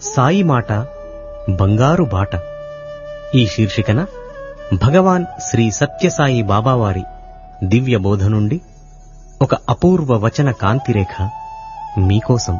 సాయి మాట బంగారు బాట ఈ శీర్షికన భగవాన్ శ్రీ సత్యసాయి బాబావారి దివ్య బోధ నుండి ఒక అపూర్వ వచన కాంతిరేఖ మీకోసం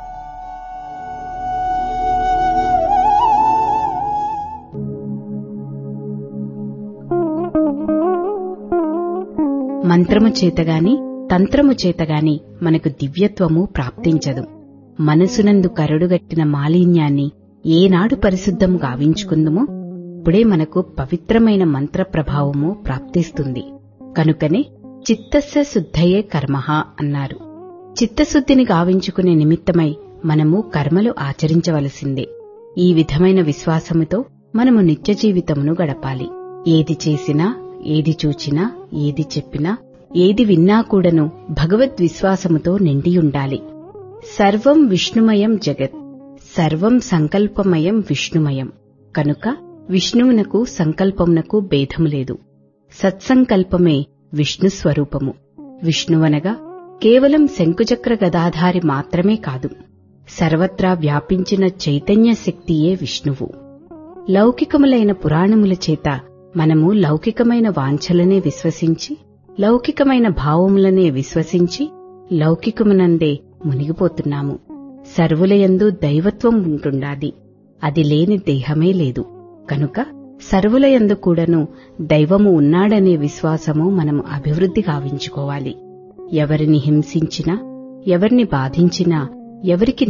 మంత్రము చేతగాని తంత్రము చేతగాని మనకు దివ్యత్వము ప్రాప్తించదు మనసునందు కరడుగట్టిన మాలిన్యాన్ని ఏనాడు పరిశుద్ధము గావించుకుందుమో అప్పుడే మనకు పవిత్రమైన మంత్ర ప్రభావము ప్రాప్తిస్తుంది కనుకనే చిత్తస్య శుద్ధయే కర్మః అన్నారు చిత్తశుద్ధిని గావించుకునే నిమిత్తమై మనము కర్మలు ఆచరించవలసిందే ఈ విధమైన విశ్వాసముతో మనము నిత్య జీవితమును గడపాలి ఏది చేసినా ఏది చూచినా ఏది చెప్పినా ఏది విన్నా కూడను భగవద్విశ్వాసముతో నిండియుండాలి సర్వం విష్ణుమయం జగత్ సర్వం సంకల్పమయం విష్ణుమయం కనుక విష్ణువునకు సంకల్పమునకు భేదము లేదు సత్సంకల్పమే విష్ణు స్వరూపము విష్ణువనగా కేవలం శంకుచక్ర గదాధారి మాత్రమే కాదు సర్వత్రా వ్యాపించిన చైతన్య శక్తియే విష్ణువు లౌకికములైన పురాణముల చేత మనము లౌకికమైన వాంఛలనే విశ్వసించి లౌకికమైన భావములనే విశ్వసించి లౌకికమునందే మునిగిపోతున్నాము సర్వులయందు దైవత్వం ఉంటుండాది అది లేని దేహమే లేదు కనుక సర్వులయందు కూడాను దైవము ఉన్నాడనే విశ్వాసము మనము అభివృద్ధి గావించుకోవాలి ఎవరిని హింసించినా ఎవరిని బాధించినా ఎవరికి